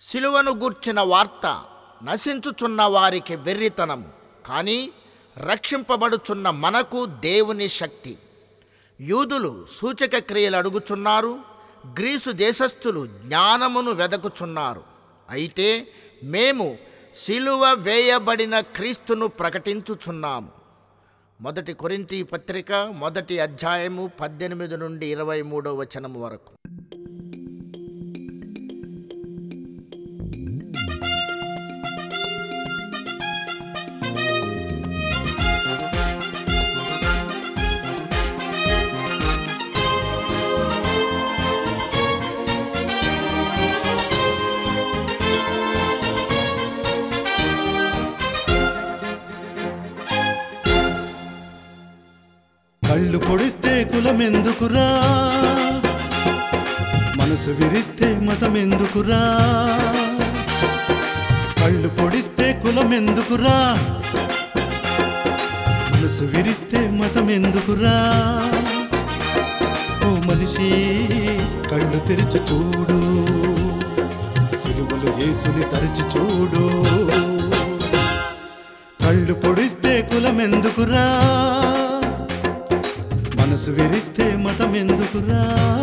సిలువను గూర్చిన వార్త నశించుచున్న వారికి వెర్రితనము కానీ రక్షింపబడుచున్న మనకు దేవుని శక్తి యూదులు సూచక క్రియలు అడుగుచున్నారు గ్రీసు దేశస్థులు జ్ఞానమును వెదకుచున్నారు అయితే మేము సిలువ వేయబడిన క్రీస్తును ప్రకటించుచున్నాము మొదటి కొరింథీ పత్రిక మొదటి అధ్యాయము పద్దెనిమిది నుండి ఇరవై మూడో వచనము వరకు కళ్ళు పొడిస్తే కులమెందుకురా మనసు విరిస్తే మతమెందుకురా కళ్ళు పొడిస్తే కులమెందుకురా మనసు విరిస్తే మతమెందుకురా ఓ మనిషి కళ్ళు తెరిచి చూడు సిలువలు యేసుని తరిచి చూడు కళ్ళు పొడిస్తే కులమెందుకురా మనసు విరిస్తే మతం ఎందుకురా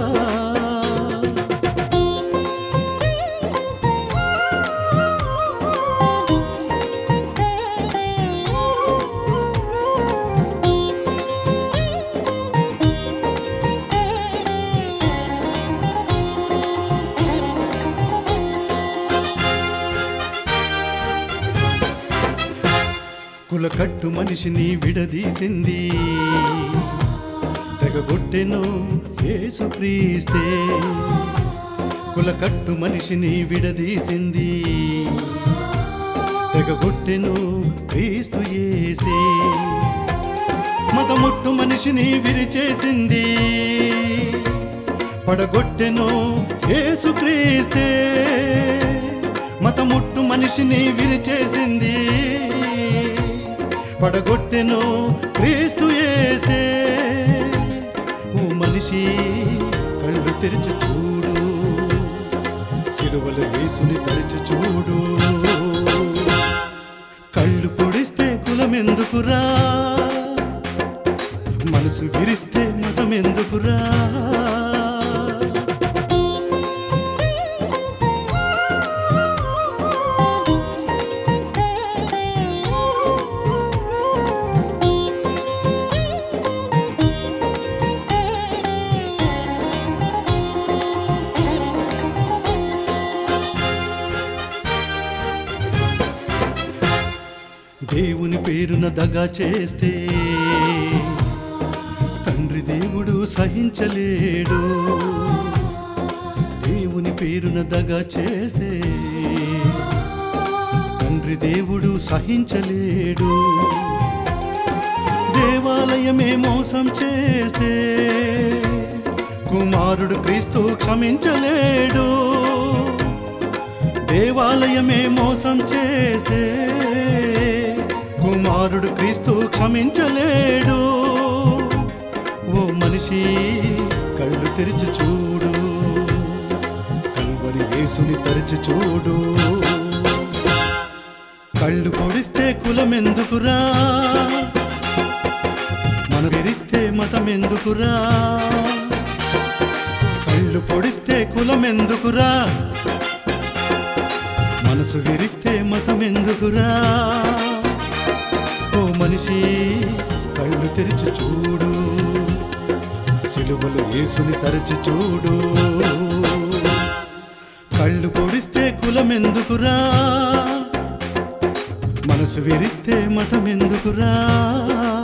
కులకట్టు మనిషిని విడదీసింది తెగగొట్టెను యేసు క్రీస్తే కులకట్టు మనిషిని విడదీసింది తెగగొట్టెను క్రీస్తు యేసే మతముట్టు మనిషిని విరిచేసింది పడగొట్టెను యేసు క్రీస్తే మతముట్టు మనిషిని విరిచేసింది పడగొట్టెను క్రీస్తు యేసే ఓ మనిషి కళ్ళు తెరిచి చూడు సిలువలు యేసుని తరిచి చూడు కళ్ళు పొడిస్తే కులమెందుకురా మనసు విరిస్తే మతం ఎందుకురా దేవుని పేరున దగా చేస్తే తండ్రి దేవుడు సహించలేడు దేవుని పేరున దగా చేస్తే తండ్రి దేవుడు సహించలేడు దేవాలయమే మోసం చేస్తే కుమారుడు క్రీస్తు క్షమించలేడు దేవాలయమే మోసం చేస్తే కుమారుడు క్రీస్తు క్షమించలేడు ఓ మనిషి కళ్ళు తెరిచి చూడు కల్వరి యేసుని తరిచి చూడు కళ్ళు పొడిస్తే కులమెందుకురా మన విరిస్తే మతం ఎందుకురా కళ్ళు పొడిస్తే కులమెందుకురా మనసు విరిస్తే మతం ఎందుకురా ఓ మనిషి కళ్ళు తెరిచి చూడు సిలువలు యేసుని తరచి చూడు కళ్ళు పొడిస్తే కులమెందుకురా మనసు విరిస్తే మతం ఎందుకురా